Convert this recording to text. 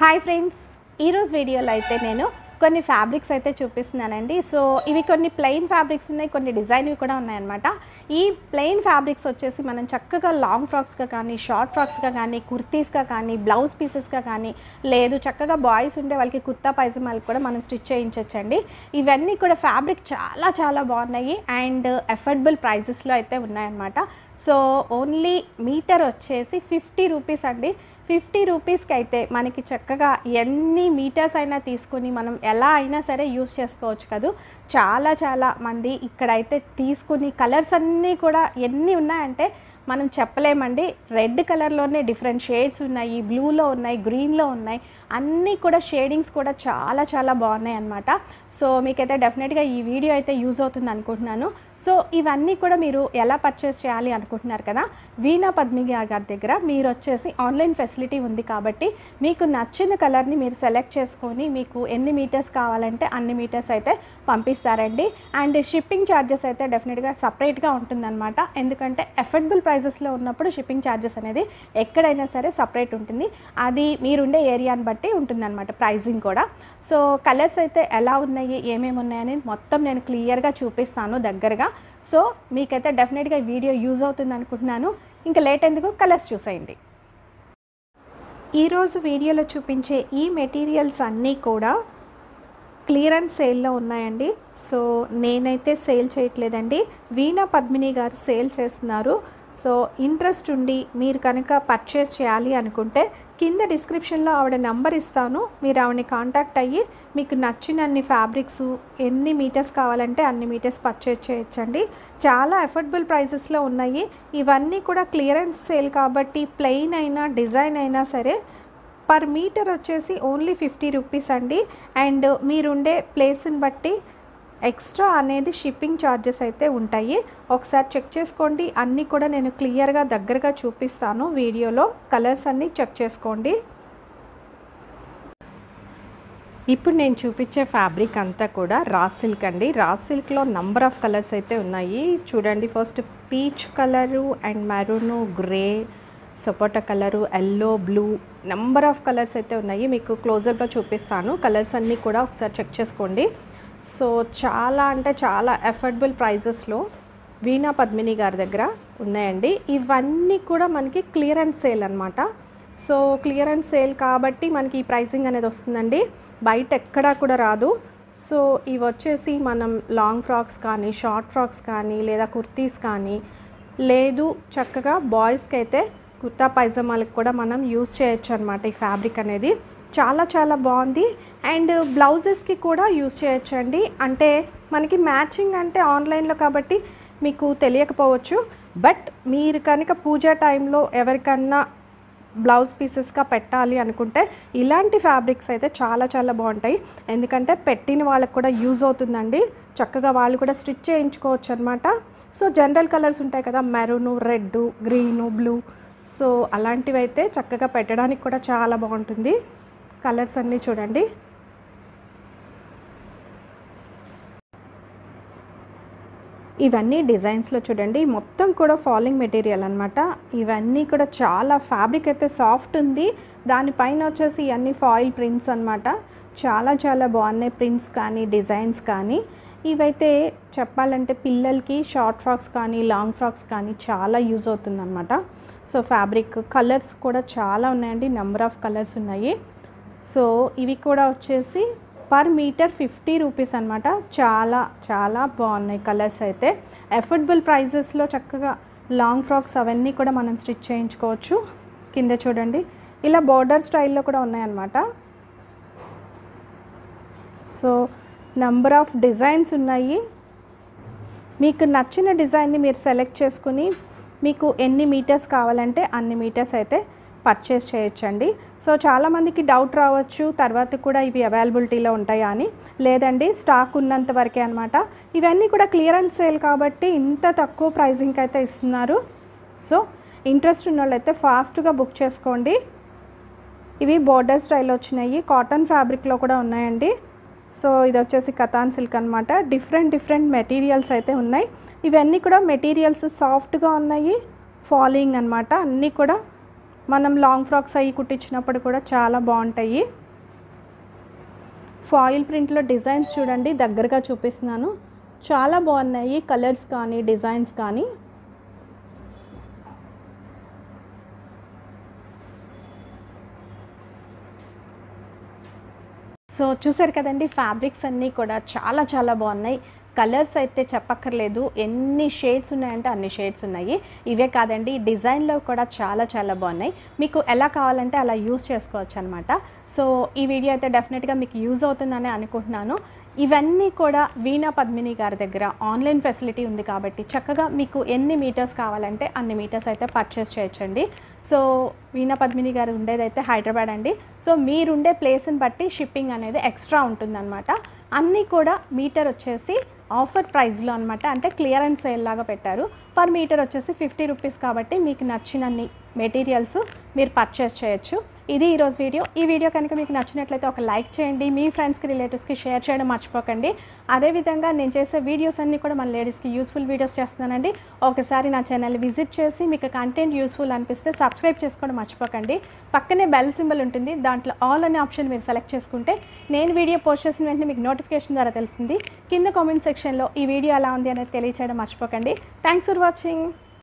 hi friends ఈరోజు వీడియోలో అయితే నేను కొన్ని ఫ్యాబ్రిక్స్ అయితే చూపిస్తున్నానండి సో ఇవి కొన్ని ప్లెయిన్ ఫ్యాబ్రిక్స్ ఉన్నాయి కొన్ని డిజైన్వి కూడా ఉన్నాయన్నమాట ఈ ప్లెయిన్ ఫ్యాబ్రిక్స్ వచ్చేసి మనం చక్కగా లాంగ్ ఫ్రాక్స్గా కానీ షార్ట్ ఫ్రాక్స్గా కానీ కుర్తీస్గా కానీ బ్లౌజ్ పీసెస్గా కానీ లేదు చక్కగా బాయ్స్ ఉండే వాళ్ళకి కుర్తా పైజమాలకు కూడా మనం స్టిచ్ చేయించవచ్చండి ఇవన్నీ కూడా ఫ్యాబ్రిక్ చాలా చాలా బాగున్నాయి అండ్ అఫోర్డబుల్ ప్రైజెస్లో అయితే ఉన్నాయన్నమాట సో ఓన్లీ మీటర్ వచ్చేసి ఫిఫ్టీ రూపీస్ అండి ఫిఫ్టీ రూపీస్కి అయితే మనకి చక్కగా ఎన్ని మీటర్స్ అయినా తీసుకుని మనం ఎలా అయినా సరే యూస్ చేసుకోవచ్చు కదూ చాలా చాలా మంది ఇక్కడైతే తీసుకుని కలర్స్ అన్నీ కూడా ఎన్ని ఉన్నాయంటే మనం చెప్పలేమండి రెడ్ కలర్లోనే డిఫరెంట్ షేడ్స్ ఉన్నాయి బ్లూలో ఉన్నాయి గ్రీన్లో ఉన్నాయి అన్నీ కూడా షేడింగ్స్ కూడా చాలా చాలా బాగున్నాయి అనమాట సో మీకైతే డెఫినెట్గా ఈ వీడియో అయితే యూజ్ అవుతుంది అనుకుంటున్నాను సో ఇవన్నీ కూడా మీరు ఎలా పర్చేస్ చేయాలి అనుకుంటున్నారు కదా వీణా పద్మి గారి దగ్గర మీరు వచ్చేసి ఆన్లైన్ ఫెసిలిటీ ఉంది కాబట్టి మీకు నచ్చిన కలర్ని మీరు సెలెక్ట్ చేసుకొని మీకు ఎన్ని మీటర్స్ కావాలంటే అన్ని మీటర్స్ అయితే పంపిస్తారండి అండ్ షిప్పింగ్ ఛార్జెస్ అయితే డెఫినెట్గా సపరేట్గా ఉంటుందన్నమాట ఎందుకంటే అఫోర్డబుల్ ప్రైజెస్లో ఉన్నప్పుడు షిప్పింగ్ ఛార్జెస్ అనేది ఎక్కడైనా సరే సపరేట్ ఉంటుంది అది మీరుండే ఏరియాని బట్టి ఉంటుందన్నమాట ప్రైజింగ్ కూడా సో కలర్స్ అయితే ఎలా ఉన్నాయి ఏమేమి ఉన్నాయని మొత్తం నేను క్లియర్గా చూపిస్తాను దగ్గరగా సో మీకైతే డెఫినెట్గా ఈ వీడియో యూజ్ అవుతుంది అనుకుంటున్నాను ఇంకా లేట్ ఎందుకు కలర్స్ చూసేయండి ఈరోజు వీడియోలో చూపించే ఈ మెటీరియల్స్ అన్నీ కూడా క్లియరెన్స్ సేల్లో ఉన్నాయండి సో నేనైతే సేల్ చేయట్లేదండి వీణా పద్మిని గారు సేల్ చేస్తున్నారు సో ఇంట్రెస్ట్ ఉండి మీరు కనుక పర్చేస్ చేయాలి అనుకుంటే కింద డిస్క్రిప్షన్లో ఆవిడ నంబర్ ఇస్తాను మీరు ఆవిడని కాంటాక్ట్ అయ్యి మీకు నచ్చినన్ని ఫ్యాబ్రిక్స్ ఎన్ని మీటర్స్ కావాలంటే అన్ని మీటర్స్ పర్చేస్ చేయొచ్చండి చాలా అఫోర్డబుల్ ప్రైజెస్లో ఉన్నాయి ఇవన్నీ కూడా క్లియరెన్స్ సేల్ కాబట్టి ప్లెయిన్ అయినా డిజైన్ అయినా సరే పర్ మీటర్ వచ్చేసి ఓన్లీ ఫిఫ్టీ రూపీస్ అండి అండ్ మీరుండే ప్లేస్ని బట్టి ఎక్స్ట్రా అనేది షిప్పింగ్ ఛార్జెస్ అయితే ఉంటాయి ఒకసారి చెక్ చేసుకోండి అన్నీ కూడా నేను క్లియర్గా దగ్గరగా చూపిస్తాను వీడియోలో కలర్స్ అన్నీ చెక్ చేసుకోండి ఇప్పుడు నేను చూపించే ఫ్యాబ్రిక్ అంతా కూడా రా సిల్క్ అండి రా సిల్క్లో నంబర్ ఆఫ్ కలర్స్ అయితే ఉన్నాయి చూడండి first peach colour and maroon grey సపోటా colour yellow blue number of colours అయితే ఉన్నాయి మీకు క్లోజర్లో చూపిస్తాను కలర్స్ అన్నీ కూడా ఒకసారి చెక్ చేసుకోండి సో చాలా అంటే చాలా అఫోర్డబుల్ ప్రైజెస్లో వీణా పద్మిని గారి దగ్గర ఉన్నాయండి ఇవన్నీ కూడా మనకి క్లియరెన్స్ సేల్ అనమాట సో క్లియరెన్స్ సేల్ కాబట్టి మనకి ఈ ప్రైసింగ్ అనేది వస్తుందండి బయట ఎక్కడా కూడా రాదు సో ఇవి వచ్చేసి మనం లాంగ్ ఫ్రాక్స్ కానీ షార్ట్ ఫ్రాక్స్ కానీ లేదా కుర్తీస్ కానీ లేదు చక్కగా బాయ్స్కి అయితే కుర్తా పైజామాలకు కూడా మనం యూస్ చేయొచ్చు అనమాట ఈ ఫ్యాబ్రిక్ అనేది చాలా చాలా బాగుంది అండ్ బ్లౌజెస్కి కూడా యూస్ చేయొచ్చు అండి అంటే మనకి మ్యాచింగ్ అంటే ఆన్లైన్లో కాబట్టి మీకు తెలియకపోవచ్చు బట్ మీరు కనుక పూజ టైంలో ఎవరికన్నా బ్లౌజ్ పీసెస్గా పెట్టాలి అనుకుంటే ఇలాంటి ఫ్యాబ్రిక్స్ అయితే చాలా చాలా బాగుంటాయి ఎందుకంటే పెట్టిన వాళ్ళకి కూడా యూజ్ అవుతుందండి చక్కగా వాళ్ళు కూడా స్టిచ్ చేయించుకోవచ్చు అనమాట సో జనరల్ కలర్స్ ఉంటాయి కదా maroon red green blue so అలాంటివి అయితే చక్కగా పెట్టడానికి కూడా చాలా బాగుంటుంది కలర్స్ అన్నీ చూడండి ఇవన్నీ డిజైన్స్లో చూడండి మొత్తం కూడా ఫాలింగ్ మెటీరియల్ అనమాట ఇవన్నీ కూడా చాలా ఫ్యాబ్రిక్ అయితే సాఫ్ట్ ఉంది దానిపైన వచ్చేసి ఇవన్నీ ఫాయిల్ ప్రింట్స్ అనమాట చాలా చాలా బాగున్నాయి ప్రింట్స్ కానీ డిజైన్స్ కానీ ఇవైతే చెప్పాలంటే పిల్లలకి షార్ట్ ఫ్రాక్స్ కానీ లాంగ్ ఫ్రాక్స్ కానీ చాలా యూజ్ అవుతుందన్నమాట సో ఫ్యాబ్రిక్ కలర్స్ కూడా చాలా ఉన్నాయండి నెంబర్ ఆఫ్ కలర్స్ ఉన్నాయి సో ఇవి కూడా వచ్చేసి పర్ మీటర్ ఫిఫ్టీ రూపీస్ అనమాట చాలా చాలా బాగున్నాయి కలర్స్ అయితే అఫోర్డబుల్ ప్రైజెస్లో చక్కగా లాంగ్ ఫ్రాక్స్ అవన్నీ కూడా మనం స్టిచ్ చేయించుకోవచ్చు కింద చూడండి ఇలా బార్డర్ స్టైల్లో కూడా ఉన్నాయన్నమాట సో నంబర్ ఆఫ్ డిజైన్స్ ఉన్నాయి మీకు నచ్చిన డిజైన్ని మీరు సెలెక్ట్ చేసుకుని మీకు ఎన్ని మీటర్స్ కావాలంటే అన్ని మీటర్స్ అయితే పర్చేస్ చేయొచ్చండి సో చాలామందికి డౌట్ రావచ్చు తర్వాత కూడా ఇవి అవైలబిలిటీలో ఉంటాయా అని లేదండి స్టాక్ ఉన్నంత వరకే అనమాట ఇవన్నీ కూడా క్లియరెన్స్ సేల్ కాబట్టి ఇంత తక్కువ ప్రైజింగ్కి అయితే ఇస్తున్నారు సో ఇంట్రెస్ట్ ఉన్న వాళ్ళైతే ఫాస్ట్గా బుక్ చేసుకోండి ఇవి బోర్డర్ స్టైల్ వచ్చినాయి కాటన్ ఫ్యాబ్రిక్లో కూడా ఉన్నాయండి సో ఇది వచ్చేసి కథాన్ సిల్క్ అనమాట డిఫరెంట్ డిఫరెంట్ మెటీరియల్స్ అయితే ఉన్నాయి ఇవన్నీ కూడా మెటీరియల్స్ సాఫ్ట్గా ఉన్నాయి ఫాలింగ్ అనమాట అన్నీ కూడా మనం లాంగ్ ఫ్రాక్స్ అవి కుట్టించినప్పుడు కూడా చాలా బాగుంటాయి ఫాయిల్ ప్రింట్లో డిజైన్స్ చూడండి దగ్గరగా చూపిస్తున్నాను చాలా బాగున్నాయి కలర్స్ కానీ డిజైన్స్ కానీ సో చూసారు కదండి ఫ్యాబ్రిక్స్ అన్నీ కూడా చాలా చాలా బాగున్నాయి కలర్స్ అయితే చెప్పక్కర్లేదు ఎన్ని షేడ్స్ ఉన్నాయంటే అన్ని షేడ్స్ ఉన్నాయి ఇవే కాదండి డిజైన్లో కూడా చాలా చాలా బాగున్నాయి మీకు ఎలా కావాలంటే అలా యూస్ చేసుకోవచ్చు అనమాట సో ఈ వీడియో అయితే డెఫినెట్గా మీకు యూజ్ అవుతుందని అనుకుంటున్నాను ఇవన్నీ కూడా వీణా పద్మిని గారి దగ్గర ఆన్లైన్ ఫెసిలిటీ ఉంది కాబట్టి చక్కగా మీకు ఎన్ని మీటర్స్ కావాలంటే అన్ని మీటర్స్ అయితే పర్చేస్ చేయొచ్చండి సో వీణా పద్మిని గారు ఉండేదైతే హైదరాబాద్ అండి సో మీరుండే ప్లేస్ని బట్టి షిప్పింగ్ అనేది ఎక్స్ట్రా ఉంటుందన్నమాట అన్నీ కూడా మీటర్ వచ్చేసి ఆఫర్ ప్రైస్లో అనమాట అంటే క్లియరెన్స్ సేల్ లాగా పెట్టారు పర్ మీటర్ వచ్చేసి ఫిఫ్టీ రూపీస్ కాబట్టి మీకు నచ్చినన్ని మెటీరియల్స్ మీరు పర్చేస్ చేయొచ్చు ఇది ఈరోజు వీడియో ఈ వీడియో కనుక మీకు నచ్చినట్లయితే ఒక లైక్ చేయండి మీ ఫ్రెండ్స్కి రిలేటివ్స్కి షేర్ చేయడం మర్చిపోకండి అదేవిధంగా నేను చేసే వీడియోస్ అన్నీ కూడా మన లేడీస్కి యూస్ఫుల్ వీడియోస్ చేస్తున్నానండి ఒకసారి నా ఛానల్ విజిట్ చేసి మీకు కంటెంట్ యూస్ఫుల్ అనిపిస్తే సబ్స్క్రైబ్ చేసుకోవడం మర్చిపోకండి పక్కనే బెల్ సింబల్ ఉంటుంది దాంట్లో ఆల్ అనే ఆప్షన్ మీరు సెలెక్ట్ చేసుకుంటే నేను వీడియో పోస్ట్ చేసిన వెంటనే మీకు నోటిఫికేషన్ ద్వారా తెలుస్తుంది కింద కామెంట్ సెక్షన్లో ఈ వీడియో ఎలా ఉంది అనేది తెలియచేయడం మర్చిపోకండి థ్యాంక్స్ ఫర్ వాచింగ్